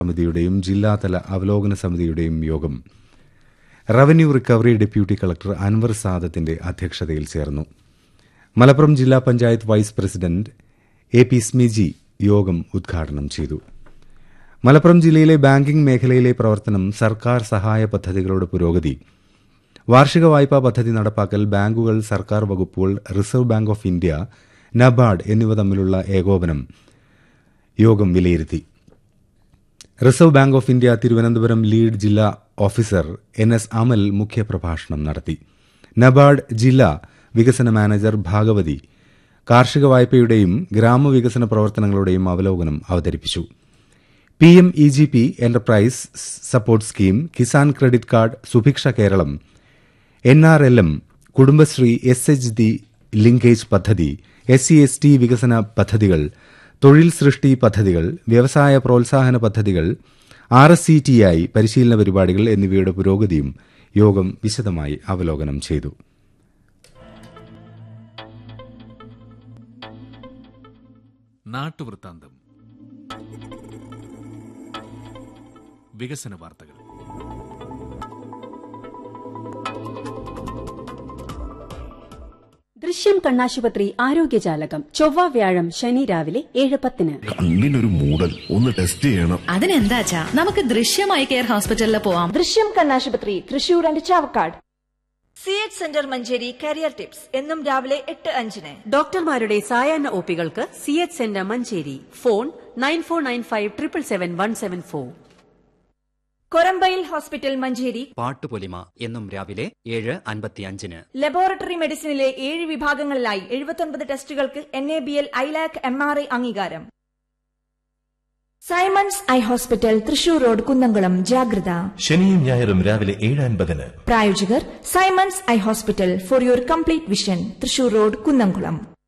സമിതിയുടെയും ജില്ലാതല അവലോകന സമിതിയുടെയും യോഗം revenue recovery deputy collector Anwar സാദത്തിന്റെ അധ്യക്ഷതയിൽ ചേർന്നു മലപ്പുറം ജില്ലാ panchayat vice president A P Smiji യോഗം ഉദ്ഘാടനം ചെയ്തു മലപ്പുറം ജില്ലയിലെ ബാങ്കിംഗ് മേഖലയിലെ പ്രവർത്തനം സർക്കാർ സഹായ പദ്ധതികളുടെ പുരോഗതി വാർഷിക വായ്പാ പദ്ധതി നടപ്പാക്കൽ ബാങ്കുകൾ സർക്കാർ വകുപ്പുകൾ Reserve Bank of India NABARD എന്നിവ തമ്മിലുള്ള ഏകോപനം യോഗം വിലയിരുത്തി Reserve Bank of India Thiruvananthapuram lead ജില്ലാ ഓഫീസർ എൻ എസ് അമൽ മുഖ്യപ്രഭാഷണം നടത്തി നബാർഡ് ജില്ലാ വികസന മാനേജർ ഭാഗവതി കാർഷിക വായ്പയുടെയും ഗ്രാമവികസന പ്രവർത്തനങ്ങളുടെയും അവലോകനം അവതരിപ്പിച്ചു P M E G P enterprise support scheme Kisan credit card Subhiksha Keralam N R L M Kudumbashree S H D linkage പദ്ധതി എസ് സി എസ് ടി വികസന പദ്ധതികൾ തൊഴിൽ സൃഷ്ടി പദ്ധതികൾ വ്യവസായ പ്രോത്സാഹന പദ്ധതികൾ R S C T I പരിശീലന പരിപാടികൾ എന്നിവയുടെ പുരോഗതിയും യോഗം വിശദമായി അവലോകനം ചെയ്തു നാട്ടുവൃത്താന്തം വികസന വാർത്തകൾ ദൃശ്യം കണ്ണാശുപത്രി ആരോഗ്യജാലകം ചൊവ്വ വ്യാഴം ശനി രാവിലെ ഏഴ് പത്തിന് കണ്ണിനൊരു മൂടൽ ഒന്ന് ടെസ്റ്റ് ചെയ്യണം അതിനെന്താച്ചാ നമുക്ക് ദൃശ്യമായി കെയർ ഹോസ്പിറ്റലിൽ പോവാം ദൃശ്യം കണ്ണാശുപത്രി Thrissur and Chavakkad C H centre Manjeri career tips എന്നും രാവിലെ എട്ട് അഞ്ചിന് ഡോക്ടർമാരുടെ സായാഹ്ന ഒപികൾക്ക് C H centre Manjeri phone nine four nine five triple seven one seven four Korambayil hospital Manjeri പാട്ടുപൊലിമ എന്നും രാവിലെ ഏഴ് അൻപത്തിയഞ്ചിന് ലബോറട്ടറി മെഡിസിനിലെ ഏഴ് വിഭാഗങ്ങളിലായി എഴുപത്തൊൻപത് ടെസ്റ്റുകൾക്ക് N A B L ILAC M R I അംഗീകാരം Simons eye hospital Thrissur road Kunnamkulam ജാഗ്രത ശനിയും ഞായറും രാവിലെ ഏഴ് അൻപതിന് പ്രായോജകർ Symons eye hospital for your complete vision Thrissur road Kunnamkulam